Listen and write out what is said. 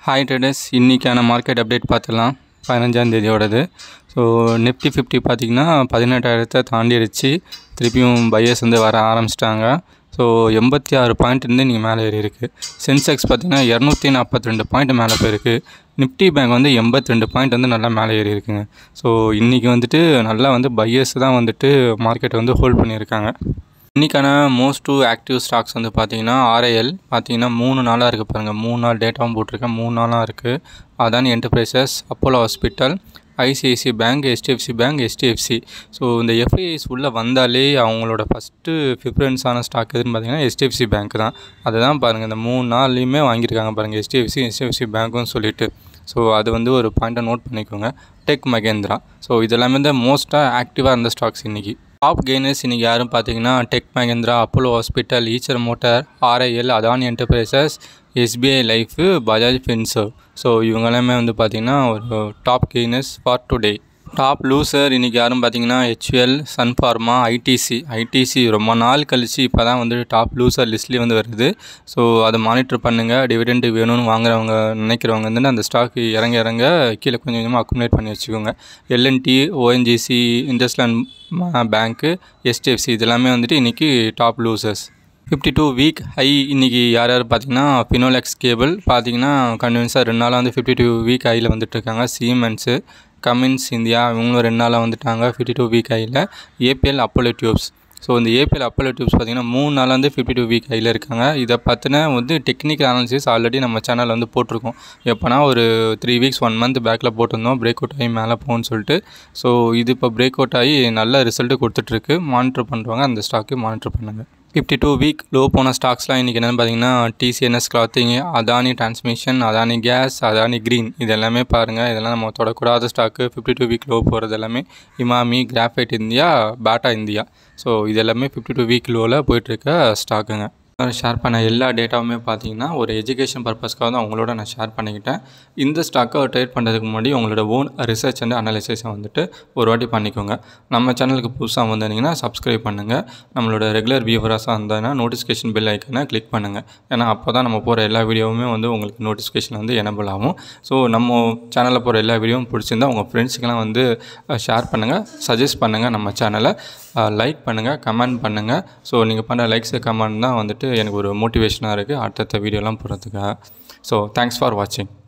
hi traders இன்றைக்கான market update பார்த்துடலாம் பதினஞ்சாம் தேதியோடது ஸோ நிஃப்டி ஃபிஃப்டி பார்த்திங்கன்னா பதினெட்டாயிரத்தை தாண்டிடுச்சு திருப்பியும் பையர்ஸ் வந்து வர ஆரம்பிச்சிட்டாங்க ஸோ எண்பத்தி ஆறு பாயிண்ட் இருந்து நீங்கள் மேலே ஏறி இருக்குது சென்செக்ஸ் பார்த்திங்கன்னா இரநூத்தி நாற்பத்தி ரெண்டு பாயிண்ட் மேலே போயிருக்கு நிஃப்டி பேங்க் வந்து எண்பத்தி ரெண்டு பாயிண்ட் வந்து நல்லா மேலே ஏறி இருக்குங்க ஸோ இன்றைக்கி வந்துட்டு நல்லா வந்து பையர்ஸ் தான் வந்துட்டு மார்க்கெட்டை வந்து ஹோல்ட் பண்ணியிருக்காங்க இன்றைக்கான மோஸ்ட் டூ ஆக்டிவ் ஸ்டாக்ஸ் வந்து பார்த்தீங்கன்னா ஆர்ஐஎல் பார்த்தீங்கன்னா மூணு நாளாக இருக்குது பாருங்கள் மூணு நாள் டேட்டாவும் போட்டிருக்கேன் மூணு நாளாக இருக்குது Adani Enterprises Apollo Hospital ICIC Bank HDFC Bank HDFC so இந்த எஃப்ஐஐஸ் உள்ளே வந்தாலே அவங்களோட ஃபஸ்ட்டு ப்ரிஃபரன்ஸான ஸ்டாக் எதுன்னு பார்த்தீங்கன்னா ஹெச்டிஎஃப்சி பேங்க் தான் அதை தான் பாருங்கள் இந்த மூணு நாள்லையுமே வாங்கியிருக்காங்க பாருங்கள் ஹெச்டிஎஃப்சி ஹெச்டிஎஃப்சி பேங்க்குன்னு சொல்லிட்டு ஸோ அது வந்து ஒரு பாயிண்ட்டை நோட் பண்ணிக்கோங்க டெக் மகேந்திரா ஸோ இதெல்லாமே தான் மோஸ்ட்டாக ஆக்டிவாக இருந்த ஸ்டாக்ஸ் இன்றைக்கி டாப் கெய்னர்ஸ் இன்றைக்கி யாரும் பார்த்தீங்கன்னா Tech Mahindra Apollo Hospital Eicher Motor RIL Adani Enterprises SBI life Bajaj Finserv so இவங்க எல்லாமே வந்து பார்த்திங்கன்னா ஒரு top gainers for today top loser இன்றைக்கி யாரும் பார்த்தீங்கன்னா ஹெச்எல் சன்ஃபார்மா ஐடிசி ஐடிசி ரொம்ப நாள் கழித்து இப்போ தான் வந்து டாப் லூசர் லிஸ்ட்லேயே வந்து வருது ஸோ அதை மானிட்டர் பண்ணுங்கள் டிவிடெண்ட் வேணும்னு வாங்குறவங்க நினைக்கிறவங்க வந்து அந்த ஸ்டாக் இறங்க இறங்க கீழே கொஞ்சம் கொஞ்சமாக அக்குமுலேட் பண்ணி வச்சுக்கோங்க LNT ONGC industrial bank SDFC இதெல்லாமே வந்துட்டு இன்றைக்கி top losers fifty two week high இன்றைக்கி யார் யார் பார்த்தீங்கன்னா ஃபினோலெக்ஸ் கேபிள் பார்த்தீங்கன்னா கன்வின்ஸாக ரெண்டு நாளாக வந்து ஃபிஃப்டி டூ வீக் ஹையில் வந்துட்டுருக்காங்க சீமென்ஸு கமின்ஸ் இந்தியா இவங்களும் ரெண்டு நாளாக வந்துட்டாங்க ஃபிஃப்டி டூ வீக் ஹையில் ஏபிஎல் அப்போலோ டியூப்ஸ் ஸோ இந்த ஏபிஎல் அப்போலோ டியூப்ஸ் பார்த்திங்கன்னா மூணு நாளாக வந்து ஃபிஃப்டி டூ வீக் ஹையில் இருக்காங்க இதை பற்றின வந்து டெக்னிக்கல் அனாலிசிஸ் ஆல்ரெடி நம்ம சேனலில் வந்து போட்டிருக்கோம் எப்போனா ஒரு த்ரீ வீக்ஸ் ஒன் மந்த் பேக்கில் போட்டிருந்தோம் பிரேக் அவுட் ஆகி மேலே போகும்னு சொல்லிட்டு ஸோ இது இப்போ பிரேக் அவுட் ஆகி நல்ல ரிசல்ட்டு கொடுத்துட்ருக்கு மானிட்டர் பண்ணுறவங்க அந்த ஸ்டாக்கு மானிட்டர் பண்ணுங்கள் ஃபிஃப்டி டூ வீக் லோ போன ஸ்டாக்ஸ்லாம் இன்றைக்கி என்னென்னு பார்த்தீங்கன்னா TCNS clothing Adani Transmission Adani Gas Adani Green இது எல்லாமே பாருங்கள் இதெல்லாம் நம்ம தொடக்கூடாத stock fifty two week low போகிறது எல்லாமே Emami Graphite India Bata India so இது எல்லாமே ஃபிஃப்டி டூ வீக் லோவில் போயிட்டுருக்க ஸ்டாக்குங்க ஷேர் பண்ண எல்லா டேட்டாவுமே பார்த்தீங்கன்னா ஒரு எஜுகேஷன் பர்பஸ்க்காக தான் உங்களோட நான் ஷேர் பண்ணிக்கிட்டேன் இந்த ஸ்டாக்கை ட்ரேட் பண்ணுறதுக்கு முன்னாடி உங்களோட ஓன் ரிசர்ச் அண்ட் அனாலிசிஸை வந்துட்டு ஒரு வாட்டி பண்ணிக்கோங்க நம்ம சேனலுக்கு புதுசாக வந்திருந்தீங்கன்னா சப்ஸ்கிரைப் பண்ணுங்கள் நம்மளோட ரெகுலர் வியூவராஸாக இருந்ததுன்னா நோட்டிஃபிகேஷன் பெல் ஐக்கனை கிளிக் பண்ணுங்கள் ஏன்னா அப்போ தான் நம்ம போகிற எல்லா வீடியோவுமே வந்து உங்களுக்கு நோட்டிஃபிகேஷன் வந்து எனபிள் ஆகும் ஸோ நம்ம சேனலில் போகிற எல்லா வீடியோவும் பிடிச்சிருந்தா உங்கள் ஃப்ரெண்ட்ஸுக்கெல்லாம் வந்து ஷேர் பண்ணுங்கள் சஜஸ்ட் பண்ணுங்கள் நம்ம சேனலை லைக் பண்ணுங்கள் கமெண்ட் பண்ணுங்கள் ஸோ நீங்கள் பண்ணுற லைக்ஸு கமெண்ட் தான் வந்துட்டு எனக்கு ஒரு மோட்டிவேஷனாக இருக்குது அடுத்தடுத்த வீடியோலாம் போடுறதுக்காக ஸோ தேங்க்ஸ் ஃபார் வாட்சிங்